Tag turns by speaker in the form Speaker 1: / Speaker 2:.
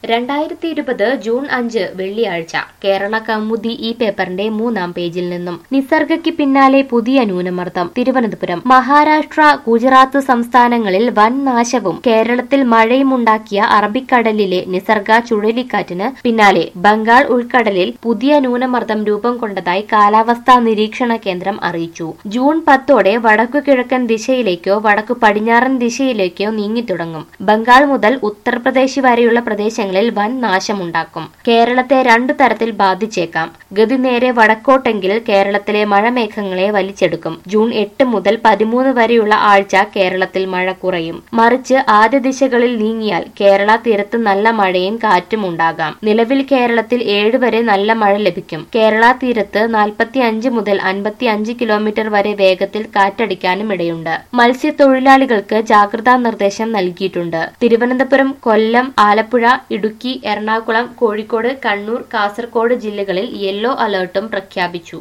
Speaker 1: രണ്ടായിരത്തി ഇരുപത് ജൂൺ അഞ്ച് വെള്ളിയാഴ്ച കേരള കൗമുദി ഈ പേപ്പറിന്റെ മൂന്നാം പേജിൽ നിന്നും നിസർഗയ്ക്ക് പിന്നാലെ പുതിയ ന്യൂനമർദ്ദം തിരുവനന്തപുരം മഹാരാഷ്ട്ര ഗുജറാത്ത് സംസ്ഥാനങ്ങളിൽ വൻ നാശവും കേരളത്തിൽ മഴയുമുണ്ടാക്കിയ അറബിക്കടലിലെ നിസർഗ ചുഴലിക്കാറ്റിന് പിന്നാലെ ബംഗാൾ ഉൾക്കടലിൽ പുതിയ ന്യൂനമർദ്ദം രൂപം കൊണ്ടതായി കാലാവസ്ഥാ നിരീക്ഷണ കേന്ദ്രം അറിയിച്ചു ജൂൺ പത്തോടെ വടക്കു കിഴക്കൻ ദിശയിലേക്കോ വടക്കു പടിഞ്ഞാറൻ ദിശയിലേക്കോ നീങ്ങിത്തുടങ്ങും ബംഗാൾ മുതൽ ഉത്തർപ്രദേശ് വരെയുള്ള പ്രദേശങ്ങളിൽ വൻ നാശമുണ്ടാക്കും കേരളത്തെ രണ്ടു തരത്തിൽ ബാധിച്ചേക്കാം ഗതി നേരെ വടക്കോട്ടെങ്കിൽ കേരളത്തിലെ മഴമേഘങ്ങളെ വലിച്ചെടുക്കും ജൂൺ എട്ട് മുതൽ പതിമൂന്ന് വരെയുള്ള ആഴ്ച കേരളത്തിൽ മഴ കുറയും മറിച്ച് ആദ്യ ദിശകളിൽ നീങ്ങിയാൽ കേരള തീരത്ത് നല്ല മഴയും കാറ്റും ഉണ്ടാകാം നിലവിൽ കേരളത്തിൽ ഏഴ് വരെ നല്ല മഴ ലഭിക്കും കേരള തീരത്ത് നാൽപ്പത്തി അഞ്ച് മുതൽ അൻപത്തി അഞ്ച് കിലോമീറ്റർ വരെ വേഗത്തിൽ കാറ്റടിക്കാനും ഇടയുണ്ട് മത്സ്യത്തൊഴിലാളികൾക്ക് ജാഗ്രതാ നിർദ്ദേശം നൽകിയിട്ടുണ്ട് തിരുവനന്തപുരം കൊല്ലം ആലപ്പുഴ ഇടുക്കി എറണാകുളം കോഴിക്കോട് കണ്ണൂർ കാസർഗോഡ് ജില്ലകളിൽ യെല്ലോ അലർട്ടും പ്രഖ്യാപിച്ചു